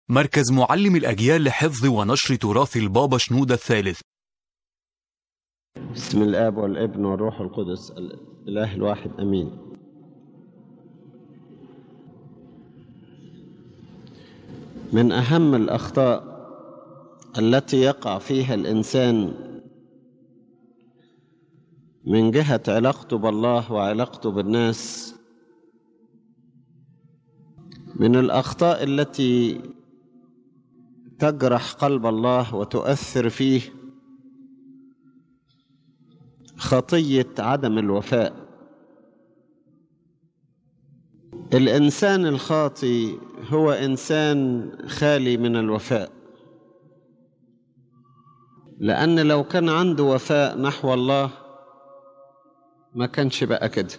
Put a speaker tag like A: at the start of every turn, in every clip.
A: مركز معلم الأجيال لحفظ ونشر تراث البابا شنودة الثالث
B: بسم الآب والابن والروح القدس الإله الواحد أمين من أهم الأخطاء التي يقع فيها الإنسان من جهة علاقته بالله وعلاقته بالناس من الأخطاء التي تجرح قلب الله وتؤثر فيه خطية عدم الوفاء الإنسان الخاطي هو إنسان خالي من الوفاء لأن لو كان عنده وفاء نحو الله ما كانش بقى كده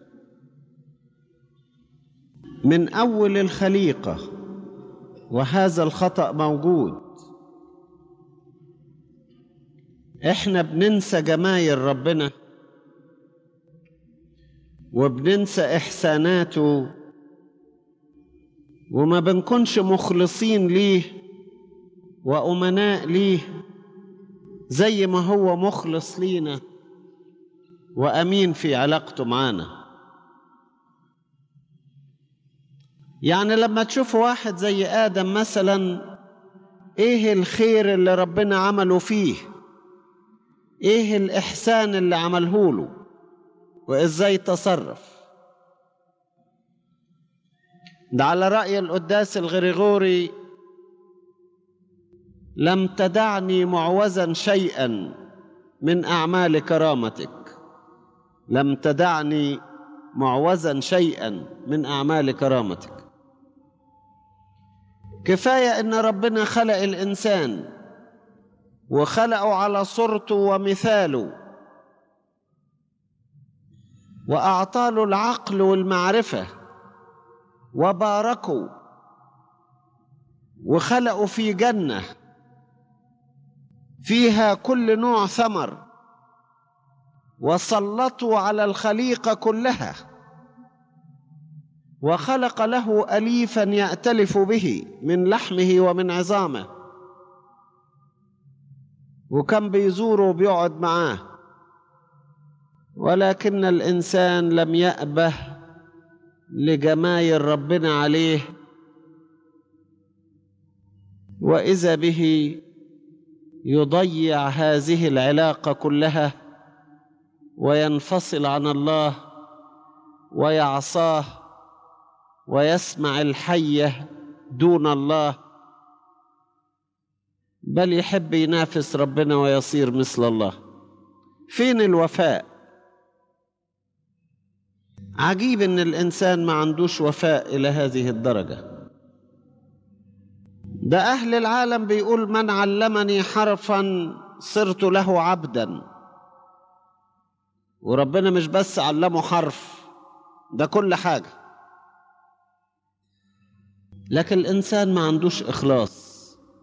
B: من أول الخليقة وهذا الخطأ موجود احنا بننسى جمايل ربنا وبننسى إحساناته وما بنكونش مخلصين ليه وأمناء ليه زي ما هو مخلص لينا وأمين في علاقته معانا يعني لما تشوف واحد زي آدم مثلا إيه الخير اللي ربنا عمله فيه إيه الإحسان اللي عمله له وإزاي تصرف ده على رأي القداس الغريغوري لم تدعني معوزا شيئا من أعمال كرامتك لم تدعني معوزا شيئا من أعمال كرامتك كفاية إن ربنا خلق الإنسان وخلقه على صورته ومثاله وأعطاله العقل والمعرفة وباركوا وخلقوا في جنة فيها كل نوع ثمر وسلطوا على الخليقة كلها وخلق له أليفا يأتلف به من لحمه ومن عظامه وكان بيزوره وبيقعد معاه ولكن الإنسان لم يأبه لجمايل ربنا عليه وإذا به يضيع هذه العلاقة كلها وينفصل عن الله ويعصاه ويسمع الحية دون الله بل يحب ينافس ربنا ويصير مثل الله فين الوفاء عجيب ان الانسان ما عندوش وفاء الى هذه الدرجه ده اهل العالم بيقول من علمني حرفا صرت له عبدا وربنا مش بس علمه حرف ده كل حاجه لكن الانسان ما عندوش اخلاص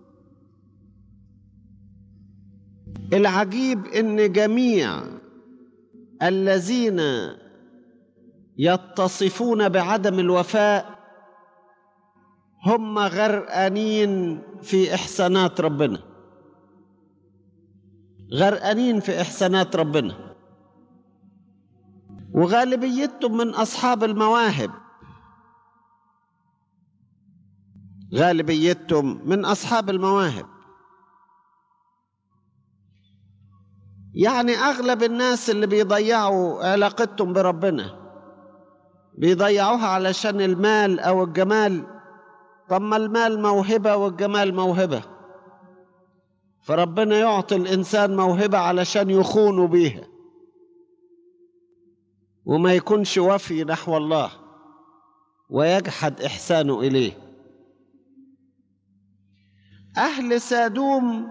B: العجيب ان جميع الذين يتصفون بعدم الوفاء هم غرقانين في احسانات ربنا غرقانين في احسانات ربنا وغالبيتهم من اصحاب المواهب غالبيتهم من اصحاب المواهب يعني اغلب الناس اللي بيضيعوا علاقتهم بربنا بيضيعوها علشان المال او الجمال طب ما المال موهبه والجمال موهبه فربنا يعطي الانسان موهبه علشان يخونوا بيها وما يكونش وفي نحو الله ويجحد احسانه اليه اهل سادوم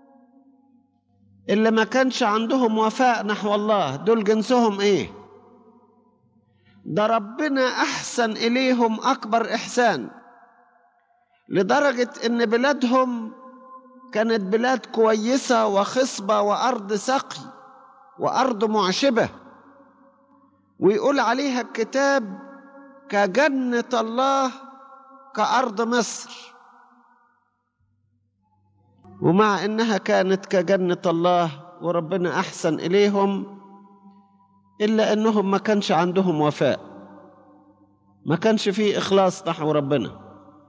B: اللي ما كانش عندهم وفاء نحو الله دول جنسهم ايه ده ربنا احسن اليهم اكبر احسان لدرجه ان بلادهم كانت بلاد كويسه وخصبه وارض سقي وارض معشبه ويقول عليها الكتاب كجنه الله كارض مصر ومع انها كانت كجنة الله وربنا احسن اليهم الا انهم ما كانش عندهم وفاء ما كانش فيه اخلاص نحو ربنا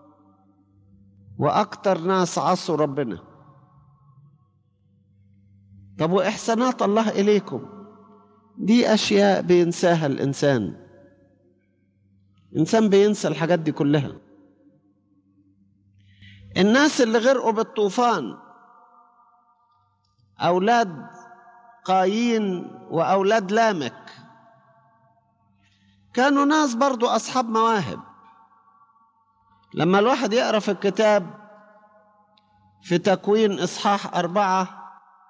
B: واكتر ناس عصوا ربنا طب واحسانات الله اليكم دي اشياء بينساها الانسان انسان بينسى الحاجات دي كلها الناس اللي غرقوا بالطوفان اولاد قايين واولاد لامك كانوا ناس برضو اصحاب مواهب لما الواحد يقرا في الكتاب في تكوين اصحاح اربعه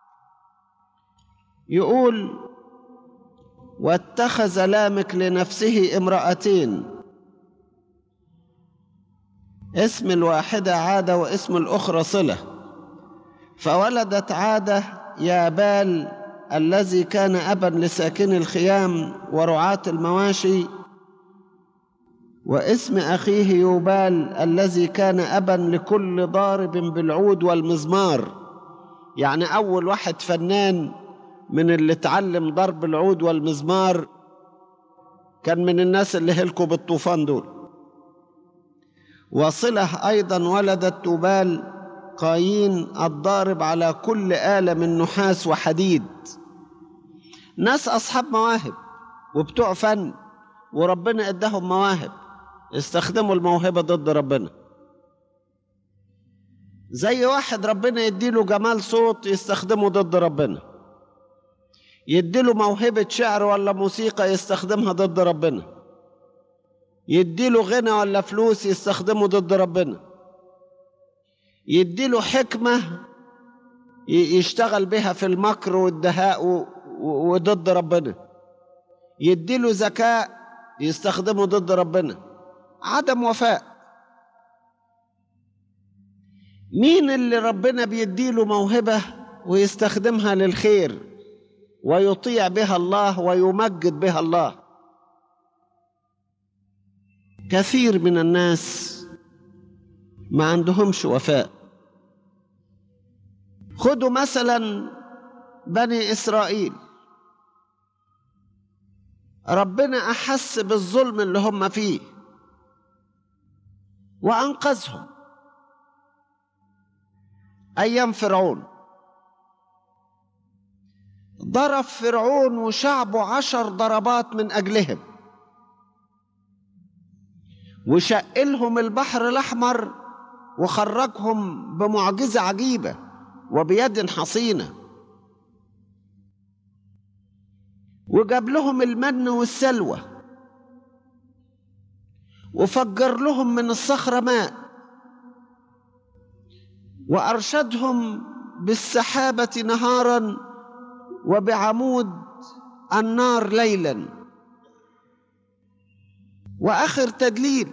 B: يقول واتخذ لامك لنفسه امرأتين اسم الواحدة عادة واسم الأخرى صلة فولدت عادة يابال الذي كان أبا لساكن الخيام ورعاة المواشي واسم أخيه يوبال الذي كان أبا لكل ضارب بالعود والمزمار يعني أول واحد فنان من اللي اتعلم ضرب العود والمزمار كان من الناس اللي هلكوا بالطوفان دول وصلة أيضا ولدت تبال قايين الضارب على كل آلة من نحاس وحديد ناس أصحاب مواهب وبتوع فن وربنا اداهم مواهب استخدموا الموهبة ضد ربنا زي واحد ربنا يديله جمال صوت يستخدمه ضد ربنا يديله موهبة شعر ولا موسيقى يستخدمها ضد ربنا يديله غنى ولا فلوس يستخدمه ضد ربنا يديله حكمة يشتغل بها في المكر والدهاء وضد ربنا يديله ذكاء يستخدمه ضد ربنا عدم وفاء مين اللي ربنا بيديله موهبة ويستخدمها للخير ويطيع بها الله ويمجد بها الله كثير من الناس ما عندهمش وفاء خدوا مثلا بني اسرائيل ربنا احس بالظلم اللي هم فيه وانقذهم ايام فرعون ضرب فرعون وشعبه عشر ضربات من اجلهم وشقلهم البحر الاحمر وخرجهم بمعجزه عجيبه وبيد حصينه وجاب لهم المن والسلوى وفجر لهم من الصخره ماء وارشدهم بالسحابه نهارا وبعمود النار ليلا واخر تدليل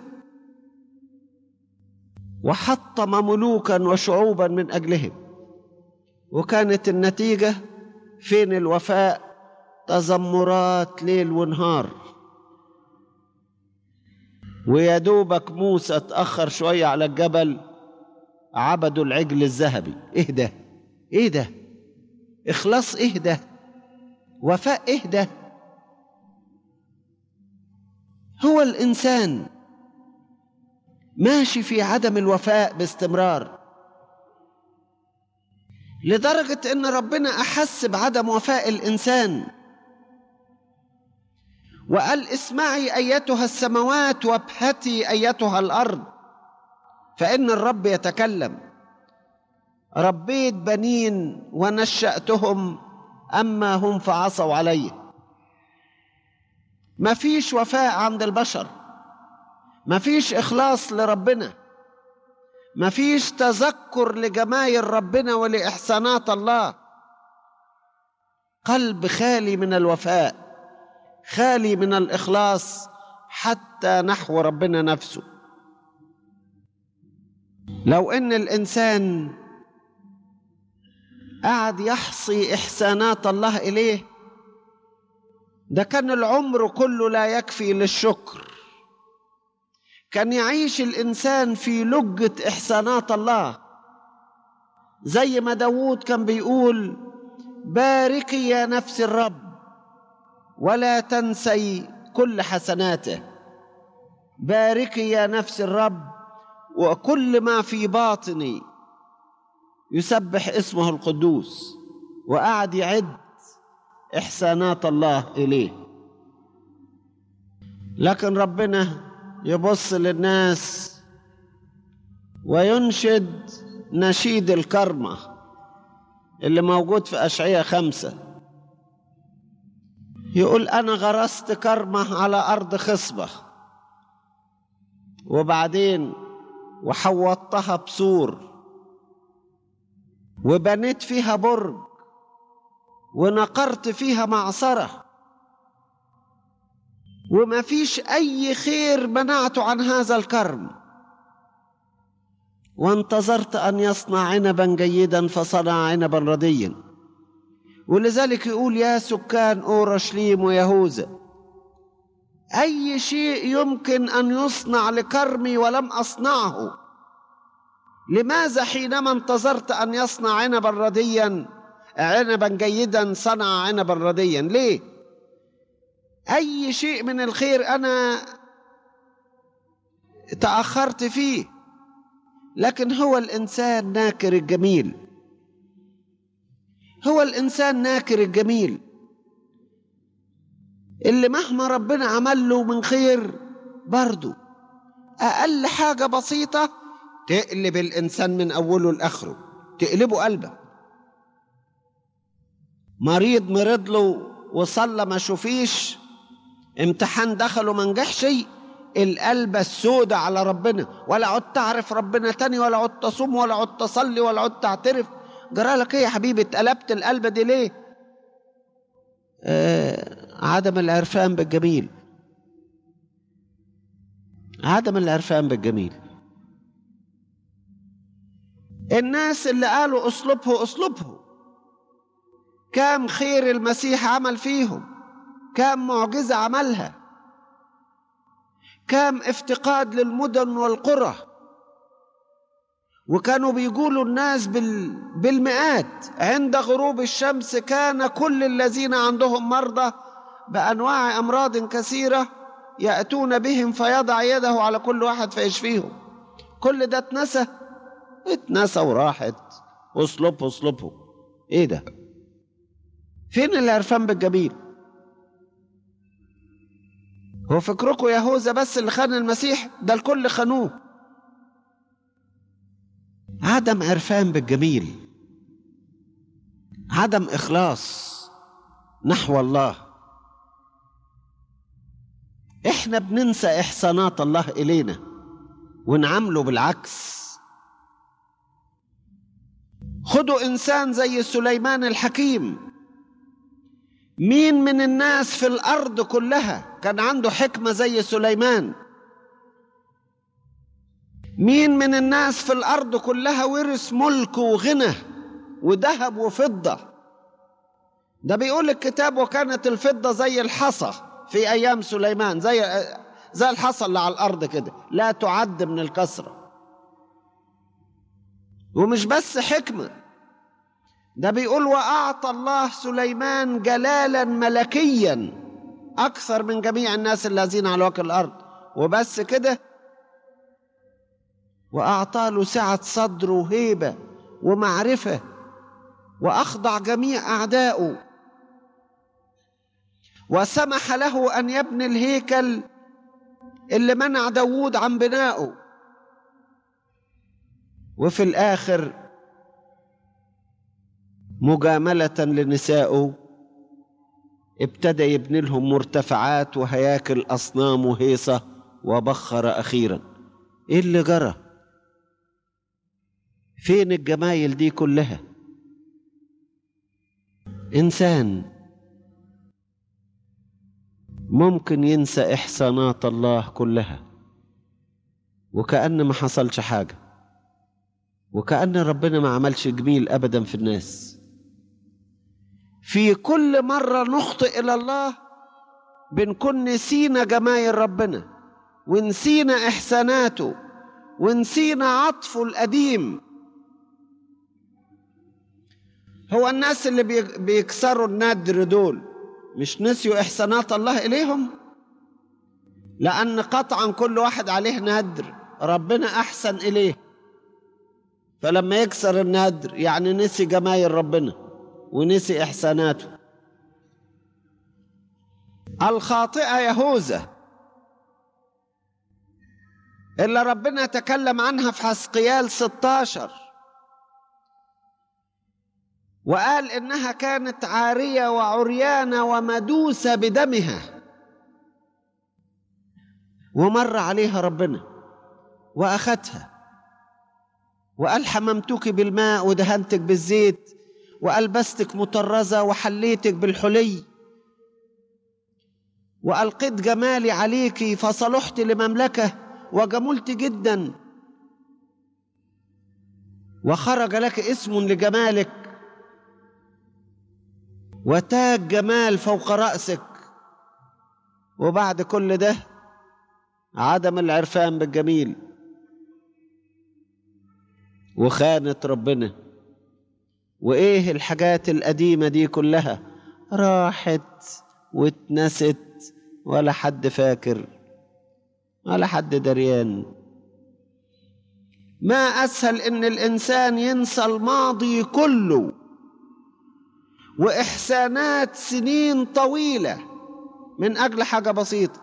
B: وحطم ملوكا وشعوبا من اجلهم وكانت النتيجه فين الوفاء تذمرات ليل ونهار ويا دوبك موسى اتاخر شويه على الجبل عبدوا العجل الذهبي ايه ده ايه ده اخلاص ايه ده وفاء ايه ده هو الانسان ماشي في عدم الوفاء باستمرار لدرجه ان ربنا احس بعدم وفاء الانسان وقال اسمعي ايتها السماوات وابهتي ايتها الارض فان الرب يتكلم ربيت بنين ونشاتهم اما هم فعصوا علي ما فيش وفاء عند البشر ما فيش اخلاص لربنا ما فيش تذكر لجمايل ربنا ولاحسانات الله قلب خالي من الوفاء خالي من الاخلاص حتى نحو ربنا نفسه لو ان الانسان قعد يحصي احسانات الله اليه ده كان العمر كله لا يكفي للشكر كان يعيش الانسان في لجه احسانات الله زي ما داوود كان بيقول باركي يا نفس الرب ولا تنسي كل حسناته باركي يا نفس الرب وكل ما في باطني يسبح اسمه القدوس وقعد يعد احسانات الله اليه لكن ربنا يبص للناس وينشد نشيد الكرمة اللي موجود في أشعية خمسة يقول أنا غرست كرمة على أرض خصبة وبعدين وحوطتها بسور وبنيت فيها برج ونقرت فيها معصرة وما فيش أي خير منعته عن هذا الكرم وانتظرت أن يصنع عنبا جيدا فصنع عنبا رديا ولذلك يقول يا سكان أورشليم ويهوذا أي شيء يمكن أن يصنع لكرمي ولم أصنعه لماذا حينما انتظرت أن يصنع عنبا رديا عنبا جيدا صنع عنبا رديا ليه أي شيء من الخير أنا تأخرت فيه لكن هو الإنسان ناكر الجميل هو الإنسان ناكر الجميل اللي مهما ربنا عمل له من خير برضه أقل حاجة بسيطة تقلب الإنسان من أوله لآخره تقلبه قلبه مريض مرض له وصلى ما شوفيش امتحان دخله ما نجحش القلبة السودة على ربنا ولا عدت أعرف ربنا تاني ولا عدت أصوم ولا عدت أصلي ولا عدت أعترف جرى لك إيه يا حبيبي اتقلبت القلبة دي ليه؟ آه عدم العرفان بالجميل عدم العرفان بالجميل الناس اللي قالوا اصلبه اصلبه كام خير المسيح عمل فيهم كام معجزة عملها كام افتقاد للمدن والقرى وكانوا بيقولوا الناس بال... بالمئات عند غروب الشمس كان كل الذين عندهم مرضى بأنواع أمراض كثيرة يأتون بهم فيضع يده على كل واحد فيشفيهم كل ده اتنسى اتنسى وراحت اصلبه اصلبه ايه ده فين اللي عرفان بالجميل هو فكركم يهوذا بس اللي خان المسيح ده الكل خانوه عدم عرفان بالجميل عدم اخلاص نحو الله احنا بننسى احسانات الله الينا ونعامله بالعكس خدوا انسان زي سليمان الحكيم مين من الناس في الارض كلها كان عنده حكمه زي سليمان مين من الناس في الارض كلها ورث ملك وغنى وذهب وفضه ده بيقول الكتاب وكانت الفضه زي الحصى في ايام سليمان زي زي الحصى اللي على الارض كده لا تعد من الكثره ومش بس حكمه ده بيقول واعطى الله سليمان جلالا ملكيا اكثر من جميع الناس الذين على وجه الارض وبس كده واعطى له سعه صدر وهيبه ومعرفه واخضع جميع اعدائه وسمح له ان يبني الهيكل اللي منع داوود عن بنائه وفي الاخر مجامله لنسائه ابتدى يبني لهم مرتفعات وهياكل اصنام وهيصه وبخر اخيرا ايه اللي جرى فين الجمايل دي كلها انسان ممكن ينسى احسانات الله كلها وكأن ما حصلش حاجه وكأن ربنا ما عملش جميل ابدا في الناس في كل مرة نخطئ إلى الله بنكون نسينا جمايل ربنا ونسينا إحساناته ونسينا عطفه القديم هو الناس اللي بي- بيكسروا النادر دول مش نسيوا إحسانات الله إليهم لأن قطعا كل واحد عليه نادر ربنا أحسن إليه فلما يكسر النادر يعني نسي جمايل ربنا ونسي إحساناته الخاطئة يهوذا اللي ربنا تكلم عنها في حسقيال 16 وقال إنها كانت عارية وعريانة ومدوسة بدمها ومر عليها ربنا وأخذها وقال حممتك بالماء ودهنتك بالزيت وألبستك مطرزة وحليتك بالحلي وألقيت جمالي عليك فصلحت لمملكة وجملت جدا وخرج لك اسم لجمالك وتاج جمال فوق رأسك وبعد كل ده عدم العرفان بالجميل وخانت ربنا وايه الحاجات القديمه دي كلها راحت واتنست ولا حد فاكر ولا حد دريان ما اسهل ان الانسان ينسى الماضي كله واحسانات سنين طويله من اجل حاجه بسيطه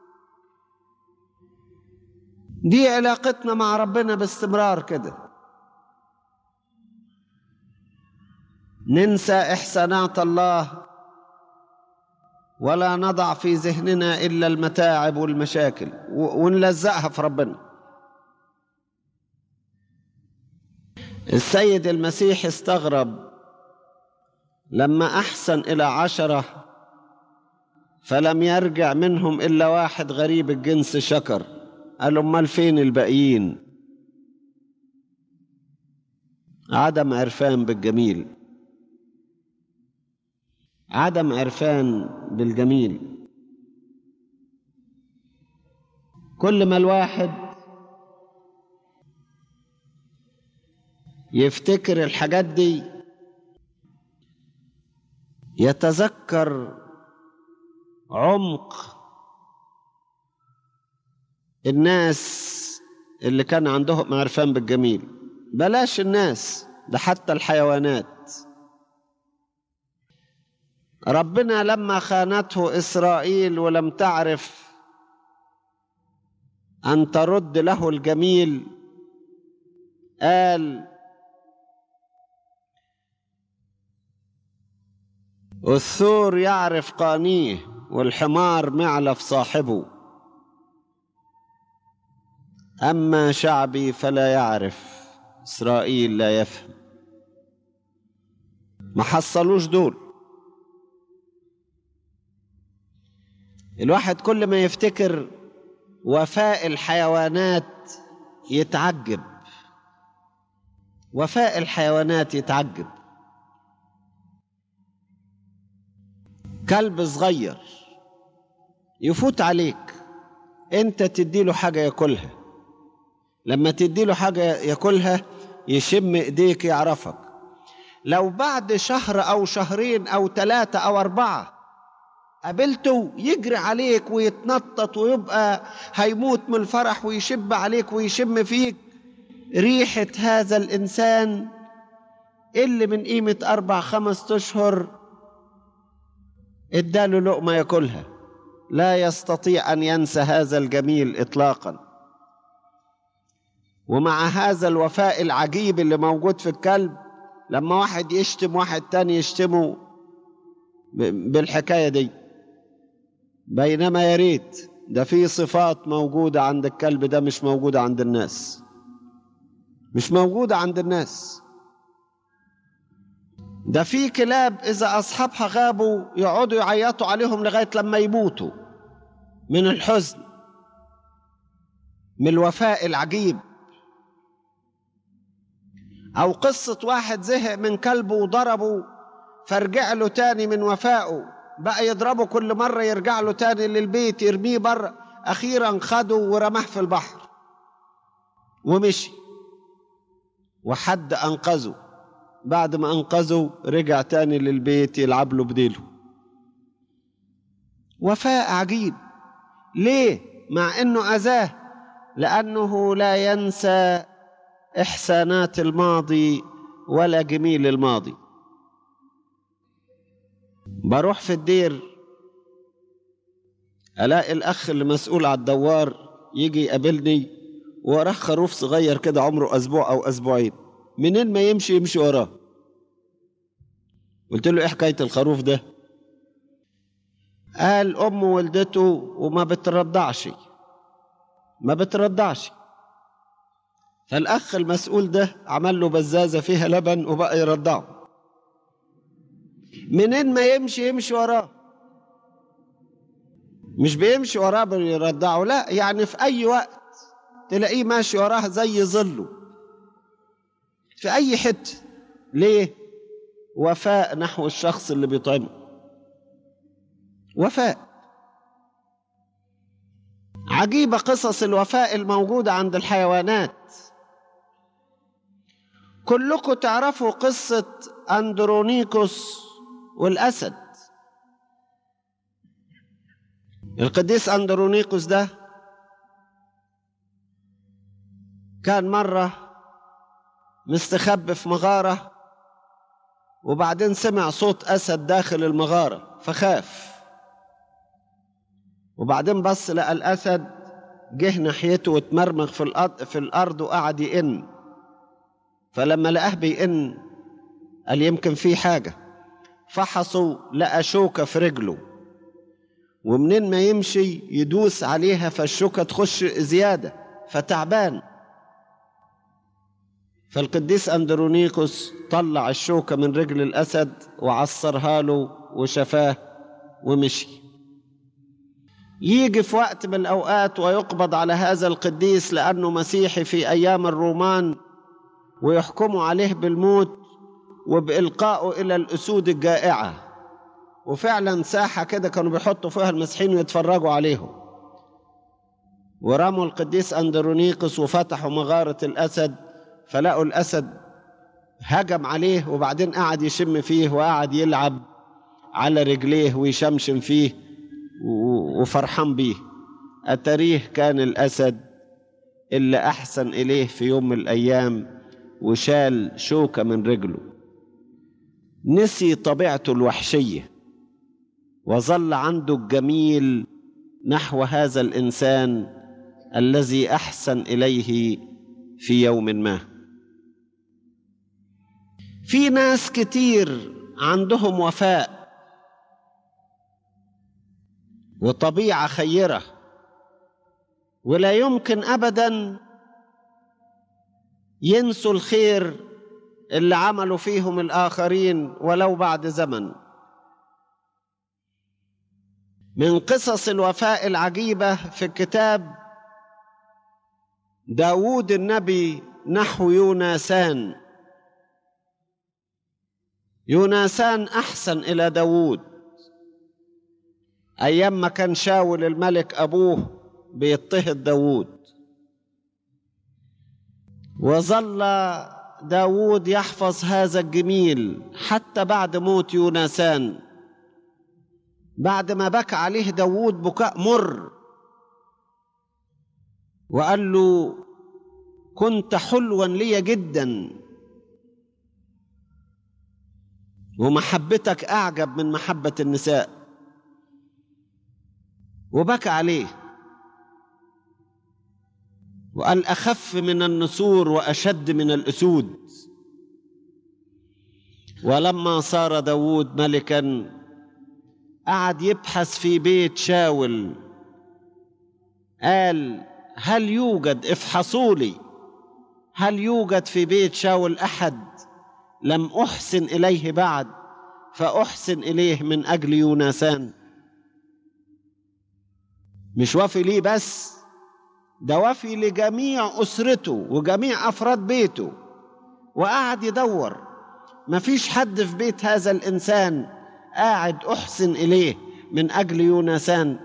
B: دي علاقتنا مع ربنا باستمرار كده ننسى احسانات الله ولا نضع في ذهننا الا المتاعب والمشاكل و- ونلزقها في ربنا السيد المسيح استغرب لما احسن الى عشره فلم يرجع منهم الا واحد غريب الجنس شكر قال امال فين الباقيين عدم عرفان بالجميل عدم عرفان بالجميل كل ما الواحد يفتكر الحاجات دي يتذكر عمق الناس اللي كان عندهم عرفان بالجميل بلاش الناس ده حتى الحيوانات ربنا لما خانته اسرائيل ولم تعرف ان ترد له الجميل قال الثور يعرف قانيه والحمار معلف صاحبه اما شعبي فلا يعرف اسرائيل لا يفهم ما حصلوش دول الواحد كل ما يفتكر وفاء الحيوانات يتعجب وفاء الحيوانات يتعجب كلب صغير يفوت عليك انت تديله حاجه ياكلها لما تديله حاجه ياكلها يشم ايديك يعرفك لو بعد شهر او شهرين او ثلاثه او اربعه قابلته يجري عليك ويتنطط ويبقى هيموت من الفرح ويشب عليك ويشم فيك ريحة هذا الإنسان اللي من قيمة أربع خمس أشهر اداله لقمة ياكلها لا يستطيع أن ينسى هذا الجميل إطلاقا ومع هذا الوفاء العجيب اللي موجود في الكلب لما واحد يشتم واحد تاني يشتمه ب- بالحكاية دي بينما يا ريت ده في صفات موجودة عند الكلب ده مش موجودة عند الناس مش موجودة عند الناس ده في كلاب إذا أصحابها غابوا يقعدوا يعيطوا عليهم لغاية لما يموتوا من الحزن من الوفاء العجيب أو قصة واحد زهق من كلبه وضربه فرجع له تاني من وفائه بقى يضربه كل مرة يرجع له تاني للبيت يرميه بره أخيرا خده ورماه في البحر ومشي وحد أنقذه بعد ما أنقذه رجع تاني للبيت يلعب له بديله وفاء عجيب ليه مع انه اذاه لانه لا ينسى احسانات الماضي ولا جميل الماضي بروح في الدير الاقي الاخ اللي مسؤول على الدوار يجي يقابلني وراه خروف صغير كده عمره اسبوع او اسبوعين منين ما يمشي يمشي وراه قلت له ايه حكايه الخروف ده قال امه ولدته وما بترضعش ما بترضعش فالاخ المسؤول ده عمل له بزازه فيها لبن وبقى يرضعه منين ما يمشي يمشي وراه مش بيمشي وراه بيرضعه لا يعني في اي وقت تلاقيه ماشي وراه زي ظله في اي حته ليه وفاء نحو الشخص اللي بيطعمه وفاء عجيبة قصص الوفاء الموجودة عند الحيوانات كلكم تعرفوا قصة أندرونيكوس والأسد القديس أندرونيكوس ده كان مرة مستخبي في مغارة وبعدين سمع صوت أسد داخل المغارة فخاف وبعدين بص لقى الأسد جه ناحيته واتمرمغ في الأرض, في الأرض وقعد يئن فلما لقاه بيئن قال يمكن في حاجة فحصوا لقى شوكة في رجله ومنين ما يمشي يدوس عليها فالشوكة تخش زيادة فتعبان فالقديس أندرونيكوس طلع الشوكة من رجل الأسد وعصرها له وشفاه ومشي يجي في وقت من الأوقات ويقبض على هذا القديس لأنه مسيحي في أيام الرومان ويحكموا عليه بالموت وبإلقائه إلى الأسود الجائعة وفعلا ساحة كده كانوا بيحطوا فيها المسيحيين ويتفرجوا عليهم ورموا القديس أندرونيكوس وفتحوا مغارة الأسد فلقوا الأسد هجم عليه وبعدين قعد يشم فيه وقعد يلعب على رجليه ويشمشم فيه وفرحان بيه أتريه كان الأسد اللي أحسن إليه في يوم من الأيام وشال شوكة من رجله نسي طبيعته الوحشية وظل عنده الجميل نحو هذا الإنسان الذي أحسن إليه في يوم ما في ناس كتير عندهم وفاء وطبيعه خيره ولا يمكن ابدا ينسوا الخير اللي عملوا فيهم الاخرين ولو بعد زمن من قصص الوفاء العجيبه في الكتاب داوود النبي نحو يوناسان يوناسان احسن الى داوود أيام ما كان شاول الملك أبوه بيضطهد داوود وظل داوود يحفظ هذا الجميل حتى بعد موت يونسان بعد ما بكى عليه داوود بكاء مر وقال له كنت حلوا لي جدا ومحبتك أعجب من محبة النساء وبكى عليه وقال اخف من النسور واشد من الاسود ولما صار داود ملكا قعد يبحث في بيت شاول قال هل يوجد افحصوا لي هل يوجد في بيت شاول احد لم احسن اليه بعد فاحسن اليه من اجل يونسان مش وافي ليه بس ده وافي لجميع أسرته وجميع أفراد بيته وقعد يدور مفيش حد في بيت هذا الإنسان قاعد أحسن إليه من أجل يونسان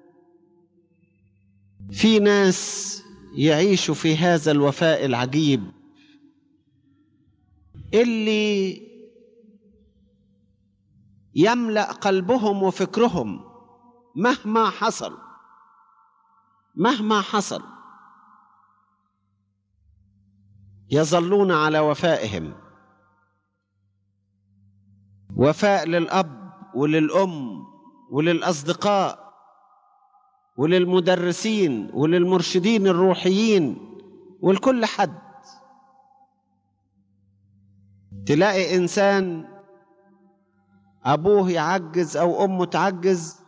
B: في ناس يعيشوا في هذا الوفاء العجيب اللي يملا قلبهم وفكرهم مهما حصل مهما حصل يظلون على وفائهم وفاء للاب وللام وللاصدقاء وللمدرسين وللمرشدين الروحيين ولكل حد تلاقي انسان ابوه يعجز او امه تعجز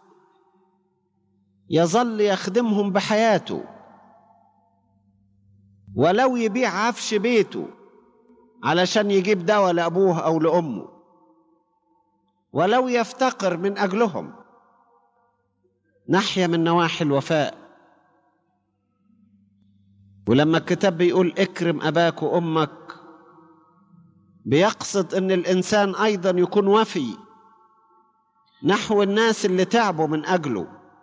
B: يظل يخدمهم بحياته ولو يبيع عفش بيته علشان يجيب دواء لابوه او لامه ولو يفتقر من اجلهم ناحيه من نواحي الوفاء ولما الكتاب بيقول اكرم اباك وامك بيقصد ان الانسان ايضا يكون وفي نحو الناس اللي تعبوا من اجله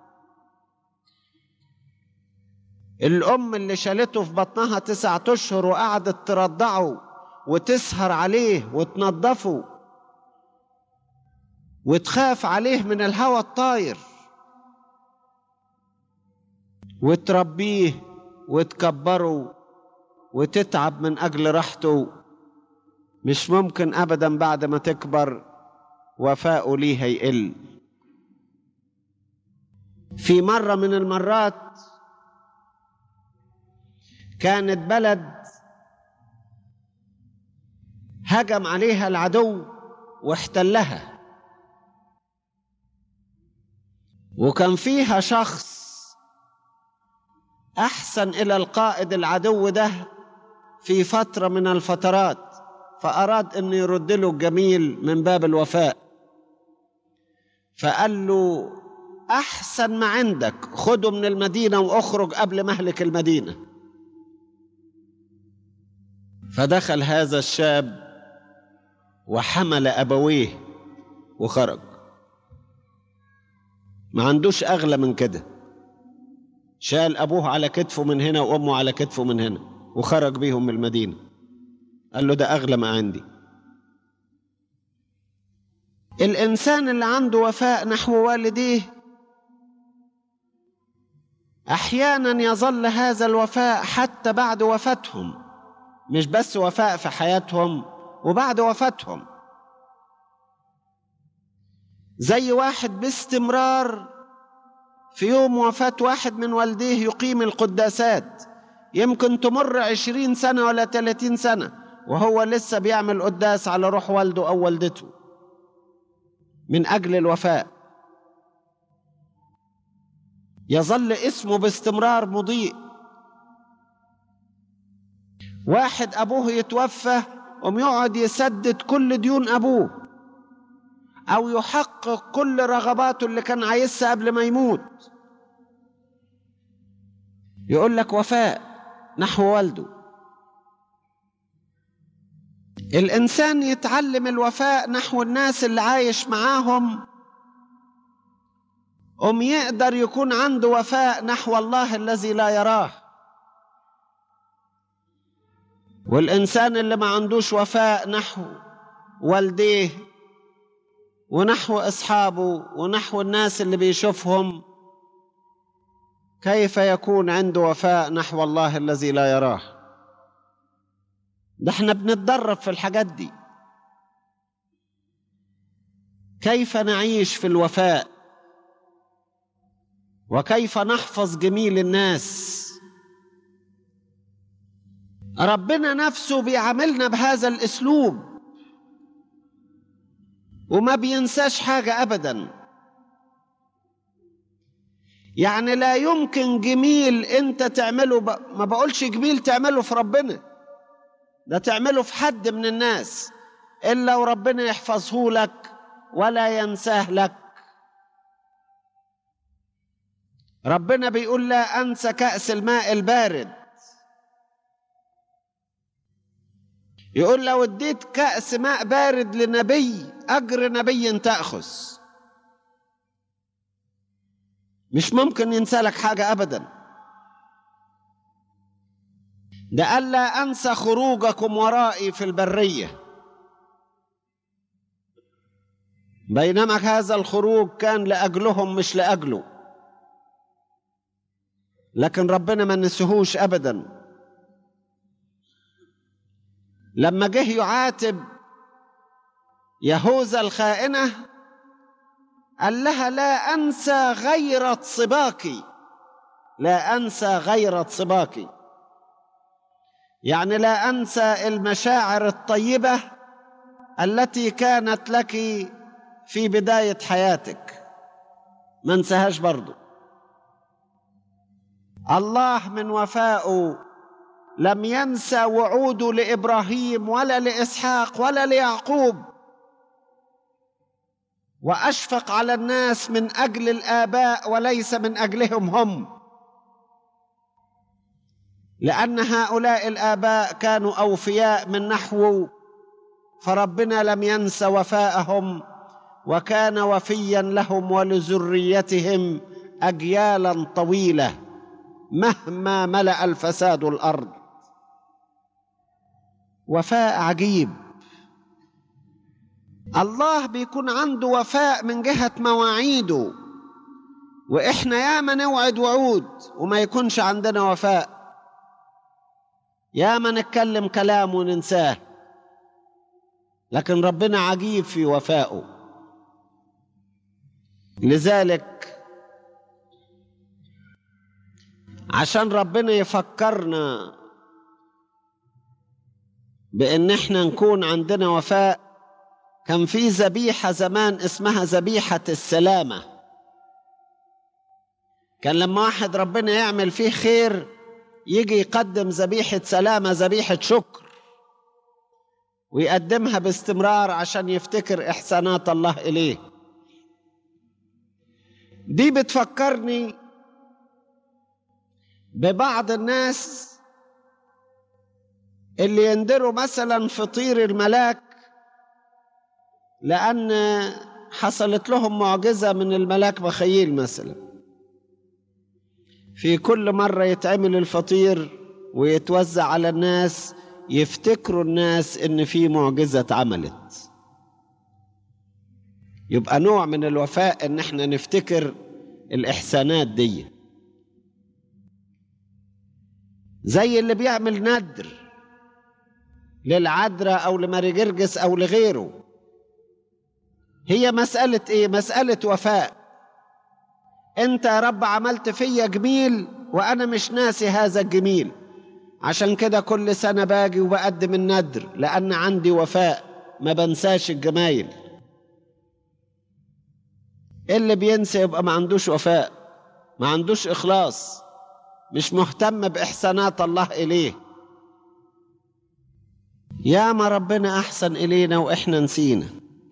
B: الام اللي شالته في بطنها تسعة اشهر وقعدت ترضعه وتسهر عليه وتنظفه وتخاف عليه من الهوى الطاير وتربيه وتكبره وتتعب من اجل راحته مش ممكن ابدا بعد ما تكبر وفاؤه ليه هيقل في مره من المرات كانت بلد هجم عليها العدو واحتلها وكان فيها شخص احسن الى القائد العدو ده في فتره من الفترات فاراد انه يرد له الجميل من باب الوفاء فقال له احسن ما عندك خده من المدينه واخرج قبل مهلك المدينه فدخل هذا الشاب وحمل ابويه وخرج ما عندوش اغلى من كده شال ابوه على كتفه من هنا وامه على كتفه من هنا وخرج بيهم من المدينه قال له ده اغلى ما عندي الانسان اللي عنده وفاء نحو والديه احيانا يظل هذا الوفاء حتى بعد وفاتهم مش بس وفاء في حياتهم وبعد وفاتهم زي واحد باستمرار في يوم وفاة واحد من والديه يقيم القداسات يمكن تمر عشرين سنة ولا تلاتين سنة وهو لسه بيعمل قداس على روح والده أو والدته من أجل الوفاء يظل اسمه باستمرار مضيء واحد أبوه يتوفى قوم يقعد يسدد كل ديون أبوه أو يحقق كل رغباته اللي كان عايزها قبل ما يموت يقول لك وفاء نحو والده الإنسان يتعلم الوفاء نحو الناس اللي عايش معاهم أم يقدر يكون عنده وفاء نحو الله الذي لا يراه والإنسان اللي ما عندوش وفاء نحو والديه ونحو أصحابه ونحو الناس اللي بيشوفهم كيف يكون عنده وفاء نحو الله الذي لا يراه ده احنا بنتدرب في الحاجات دي كيف نعيش في الوفاء وكيف نحفظ جميل الناس ربنا نفسه بيعاملنا بهذا الاسلوب وما بينساش حاجه ابدا يعني لا يمكن جميل انت تعمله ب... ما بقولش جميل تعمله في ربنا ده تعمله في حد من الناس الا وربنا يحفظه لك ولا ينساه لك ربنا بيقول لا انسى كاس الماء البارد يقول لو اديت كاس ماء بارد لنبي اجر نبي تاخذ مش ممكن ينسى لك حاجه ابدا ده قال لا انسى خروجكم ورائي في البريه بينما هذا الخروج كان لأجلهم مش لأجله لكن ربنا ما نسيهوش أبدا لما جه يعاتب يهوذا الخائنة قال لها لا أنسى غيرة صباكي لا أنسى غيرة صباكي يعني لا أنسى المشاعر الطيبة التي كانت لك في بداية حياتك ما انساهاش برضو الله من وفائه لم ينسى وعوده لإبراهيم ولا لإسحاق ولا ليعقوب وأشفق على الناس من أجل الآباء وليس من أجلهم هم لأن هؤلاء الآباء كانوا أوفياء من نحو فربنا لم ينس وفاءهم وكان وفيا لهم ولذريتهم أجيالا طويلة مهما ملأ الفساد الأرض وفاء عجيب الله بيكون عنده وفاء من جهة مواعيده وإحنا ياما نوعد وعود وما يكونش عندنا وفاء ياما نتكلم كلام وننساه لكن ربنا عجيب في وفائه لذلك عشان ربنا يفكرنا بان احنا نكون عندنا وفاء كان في ذبيحه زمان اسمها ذبيحه السلامه كان لما واحد ربنا يعمل فيه خير يجي يقدم ذبيحه سلامه ذبيحه شكر ويقدمها باستمرار عشان يفتكر احسانات الله اليه دي بتفكرني ببعض الناس اللي يندروا مثلا فطير الملاك لأن حصلت لهم معجزة من الملاك بخيل مثلا في كل مرة يتعمل الفطير ويتوزع على الناس يفتكروا الناس ان في معجزة اتعملت يبقى نوع من الوفاء ان احنا نفتكر الاحسانات دي زي اللي بيعمل ندر للعذراء او لماري جرجس او لغيره هي مسألة ايه مسألة وفاء انت يا رب عملت فيا جميل وانا مش ناسي هذا الجميل عشان كده كل سنة باجي وبقدم الندر لأن عندي وفاء ما بنساش الجمايل اللي بينسى يبقى ما عندوش وفاء ما عندوش إخلاص مش مهتم بإحسانات الله إليه يا ما ربنا أحسن إلينا وإحنا نسينا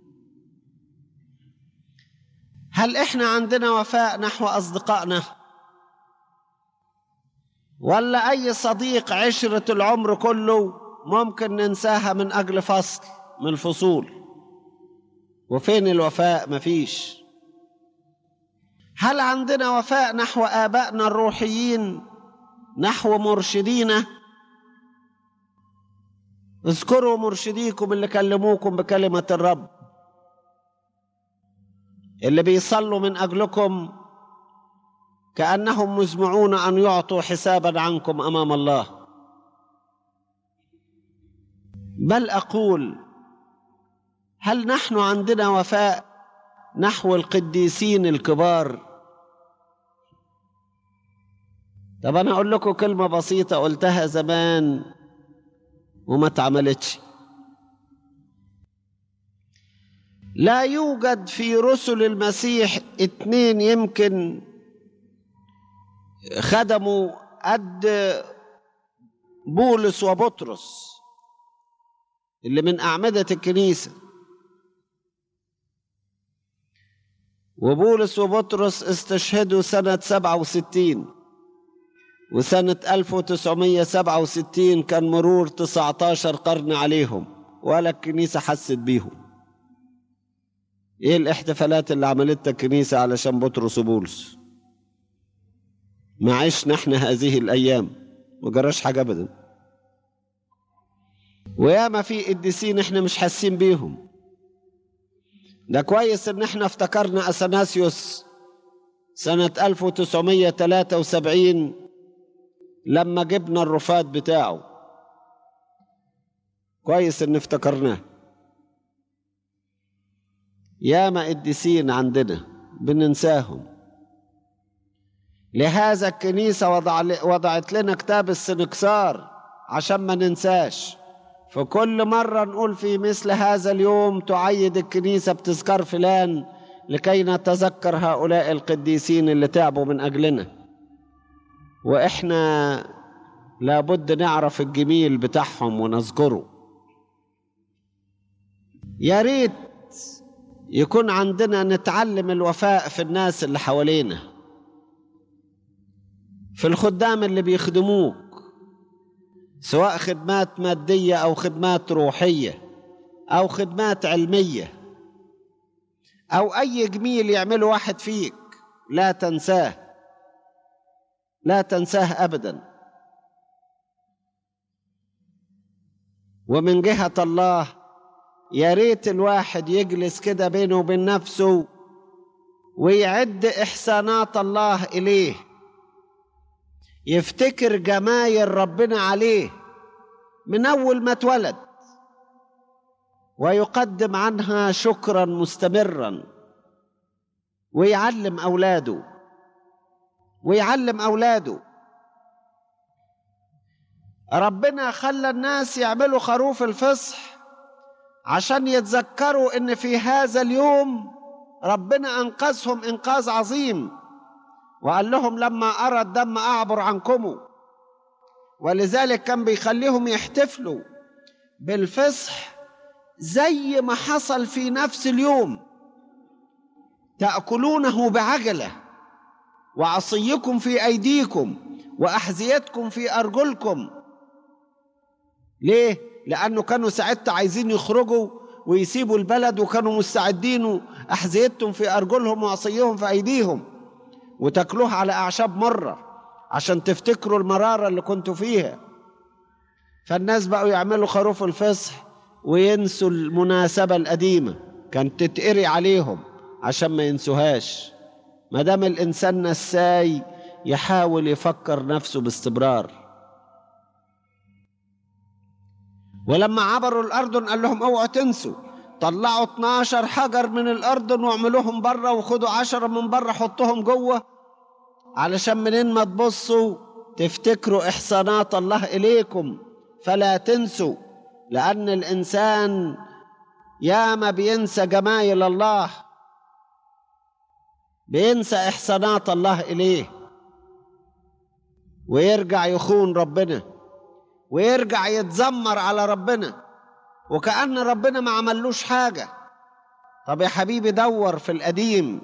B: هل إحنا عندنا وفاء نحو أصدقائنا؟ ولا أي صديق عشرة العمر كله ممكن ننساها من أجل فصل من الفصول وفين الوفاء مفيش هل عندنا وفاء نحو آبائنا الروحيين نحو مرشدينا اذكروا مرشديكم اللي كلموكم بكلمة الرب اللي بيصلوا من أجلكم كأنهم مزمعون أن يعطوا حسابا عنكم أمام الله بل أقول هل نحن عندنا وفاء نحو القديسين الكبار طب أنا أقول لكم كلمة بسيطة قلتها زمان وما اتعملتش لا يوجد في رسل المسيح اتنين يمكن خدموا قد بولس وبطرس اللي من أعمدة الكنيسة وبولس وبطرس استشهدوا سنة سبعة وستين وسنة 1967 كان مرور 19 قرن عليهم ولا الكنيسة حست بيهم ايه الاحتفالات اللي عملتها الكنيسة علشان بطرس وبولس ما عشنا احنا هذه الايام ما جراش حاجه ابدا وياما في قديسين احنا مش حاسين بيهم ده كويس ان احنا افتكرنا اثناسيوس سنة 1973 لما جبنا الرفات بتاعه كويس ان افتكرناه ياما قديسين عندنا بننساهم لهذا الكنيسة وضع وضعت لنا كتاب السنكسار عشان ما ننساش فكل مرة نقول في مثل هذا اليوم تعيد الكنيسة بتذكار فلان لكي نتذكر هؤلاء القديسين اللي تعبوا من أجلنا وإحنا لابد نعرف الجميل بتاعهم ونذكره يا ريت يكون عندنا نتعلم الوفاء في الناس اللي حوالينا في الخدام اللي بيخدموك سواء خدمات مادية أو خدمات روحية أو خدمات علمية أو أي جميل يعمله واحد فيك لا تنساه لا تنساه أبدا ومن جهة الله يا ريت الواحد يجلس كده بينه وبين نفسه ويعد إحسانات الله إليه يفتكر جمايل ربنا عليه من أول ما اتولد ويقدم عنها شكرا مستمرا ويعلم أولاده ويعلم أولاده ربنا خلى الناس يعملوا خروف الفصح عشان يتذكروا ان في هذا اليوم ربنا انقذهم انقاذ عظيم وقال لهم لما ارى الدم اعبر عنكم ولذلك كان بيخليهم يحتفلوا بالفصح زي ما حصل في نفس اليوم تاكلونه بعجله وعصيكم في ايديكم واحذيتكم في ارجلكم ليه لانه كانوا ساعتها عايزين يخرجوا ويسيبوا البلد وكانوا مستعدين احذيتهم في ارجلهم وعصيهم في ايديهم وتاكلوها على اعشاب مره عشان تفتكروا المراره اللي كنتوا فيها فالناس بقوا يعملوا خروف الفصح وينسوا المناسبه القديمه كانت تتقري عليهم عشان ما ينسوهاش ما دام الانسان نساي يحاول يفكر نفسه باستمرار ولما عبروا الأردن قال لهم اوعوا تنسوا طلعوا 12 حجر من الأردن واعملوهم بره وخدوا عشرة من بره حطوهم جوه علشان منين ما تبصوا تفتكروا إحسانات الله إليكم فلا تنسوا لأن الإنسان ياما بينسى جمايل الله بينسى إحسانات الله إليه ويرجع يخون ربنا ويرجع يتذمر على ربنا وكأن ربنا ما عملوش حاجة طب يا حبيبي دور في القديم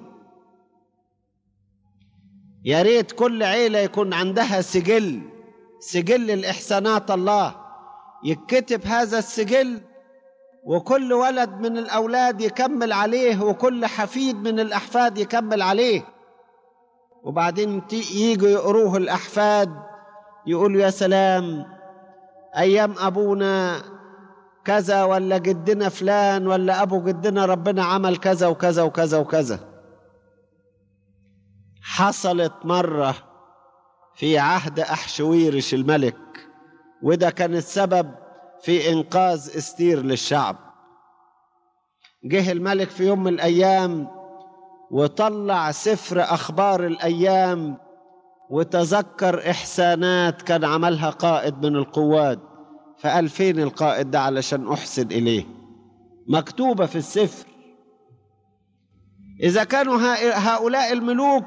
B: يا ريت كل عيلة يكون عندها سجل سجل الإحسانات الله يتكتب هذا السجل وكل ولد من الأولاد يكمل عليه وكل حفيد من الأحفاد يكمل عليه وبعدين يجوا يقروه الأحفاد يقولوا يا سلام ايام ابونا كذا ولا جدنا فلان ولا ابو جدنا ربنا عمل كذا وكذا وكذا وكذا حصلت مره في عهد احشويرش الملك وده كان السبب في انقاذ استير للشعب جه الملك في يوم من الايام وطلع سفر اخبار الايام وتذكر إحسانات كان عملها قائد من القوات فقال فين القائد ده علشان أحسن إليه مكتوبة في السفر إذا كانوا هؤلاء الملوك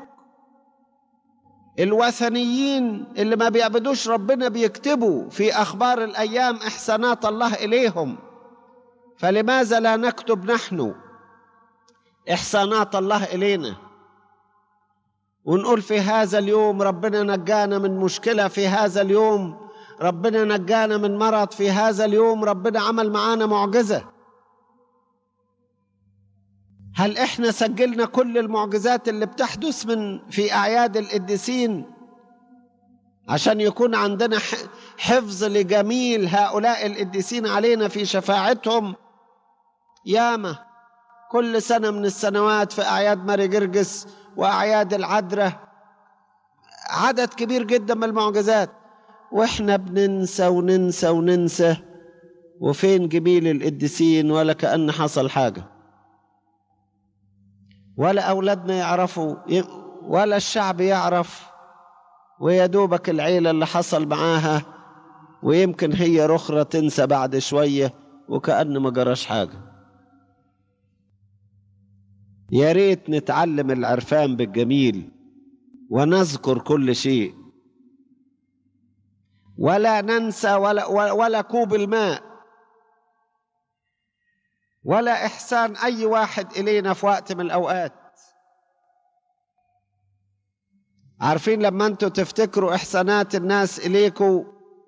B: الوثنيين اللي ما بيعبدوش ربنا بيكتبوا في أخبار الأيام إحسانات الله إليهم فلماذا لا نكتب نحن إحسانات الله إلينا ونقول في هذا اليوم ربنا نجانا من مشكلة في هذا اليوم ربنا نجانا من مرض في هذا اليوم ربنا عمل معانا معجزة هل احنا سجلنا كل المعجزات اللي بتحدث من في أعياد القديسين عشان يكون عندنا حفظ لجميل هؤلاء القديسين علينا في شفاعتهم ياما كل سنة من السنوات في أعياد ماري جرجس وأعياد العذراء عدد كبير جدا من المعجزات واحنا بننسى وننسى وننسى وفين جميل القديسين ولا كأن حصل حاجة ولا أولادنا يعرفوا ولا الشعب يعرف ويا دوبك العيلة اللي حصل معاها ويمكن هي رخرة تنسى بعد شوية وكأن ما جراش حاجة يا ريت نتعلم العرفان بالجميل ونذكر كل شيء ولا ننسى ولا, ولا كوب الماء ولا إحسان أي واحد إلينا في وقت من الأوقات عارفين لما أنتوا تفتكروا إحسانات الناس إليكم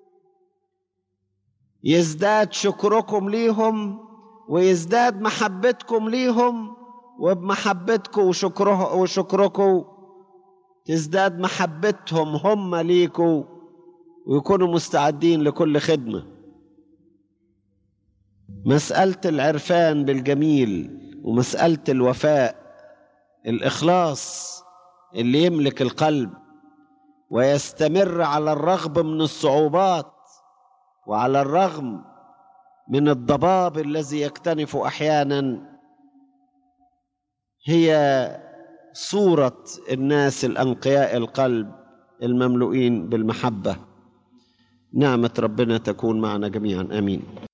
B: يزداد شكركم ليهم ويزداد محبتكم ليهم وبمحبتكم وشكره وشكركم تزداد محبتهم هم ليكوا ويكونوا مستعدين لكل خدمة مسألة العرفان بالجميل ومسألة الوفاء الإخلاص اللي يملك القلب ويستمر على الرغم من الصعوبات وعلى الرغم من الضباب الذي يكتنف احيانا هي صوره الناس الانقياء القلب المملوئين بالمحبه نعمه ربنا تكون معنا جميعا امين